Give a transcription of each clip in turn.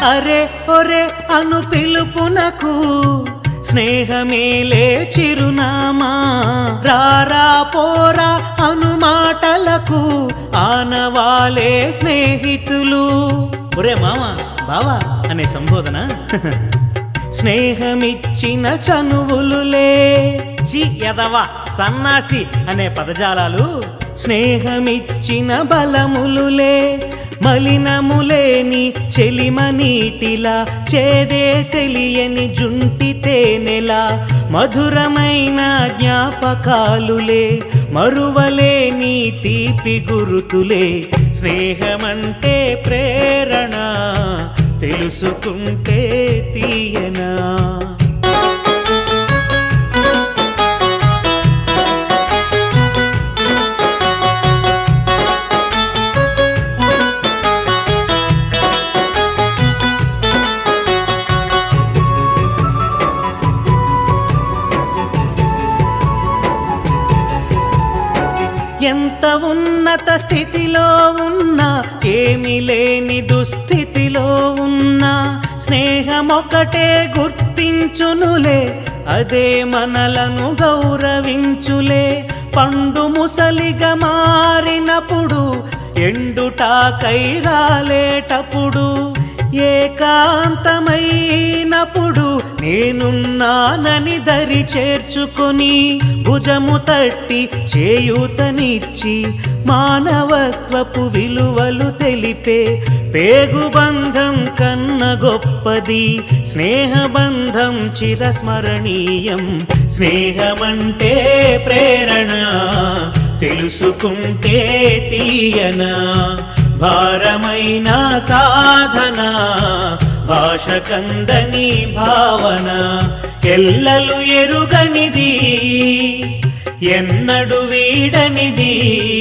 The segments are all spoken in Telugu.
అరే ఒరే అను పిలుపునకు స్నేహమేలే చిరునామా రారా పోరా అను మాటలకు ఆనవాలే స్నేహితులు ఒరే మామ బావా అనే సంబోధన స్నేహమిచ్చిన చనువులులే చి ఎదవా సన్నాసి అనే పదజాలాలు స్నేహమిచ్చిన బలములులే మలినములేని చెలిమ నీటిలా చేదే తెలియని జుంటి తేనెలా మధురమైన జ్ఞాపకాలులే మరువలేని తీపి గురుతులే స్నేహమంటే ప్రేరణ తెలుసుకుంటే తీయనా ఎంత ఉన్నత స్థితిలో ఉన్నా ఏమి లేని దుస్థితిలో ఉన్నా స్నేహమొకటే గుర్తించునులే అదే మనలను గౌరవించులే పండు ముసలిగా మారినప్పుడు ఎండుటాకై రాలేటప్పుడు ఏకాంతమైనప్పుడు నేనున్నానని దరి చేర్చుకొని భుజము తట్టి చేయూతనిచ్చి మానవత్వపు విలువలు తెలిపే పేగుబంధం కన్న గొప్పది స్నేహబంధం చిరస్మరణీయం స్నేహమంటే ప్రేరణ తెలుసుకుంటే తీయనా భారమైన సాధన భాష కందని భావన ఎల్లలు ఎరుగనిది ఎన్నడు వీడనిది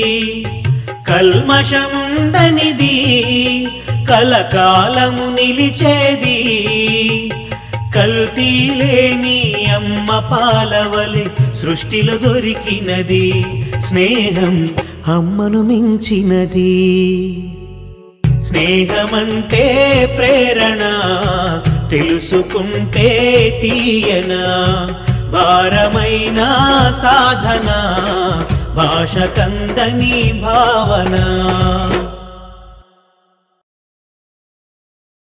కల్మషముండనిది కలకాలము నిలిచేది కల్తీ లేని అమ్మ పాలవలె సృష్టిలో దొరికినది స్నేహం అమ్మను మించినది స్నేహమంటే ప్రేరణ తెలుసుకుంటే తీయనా భారమైన సాధన భాష కందని భావన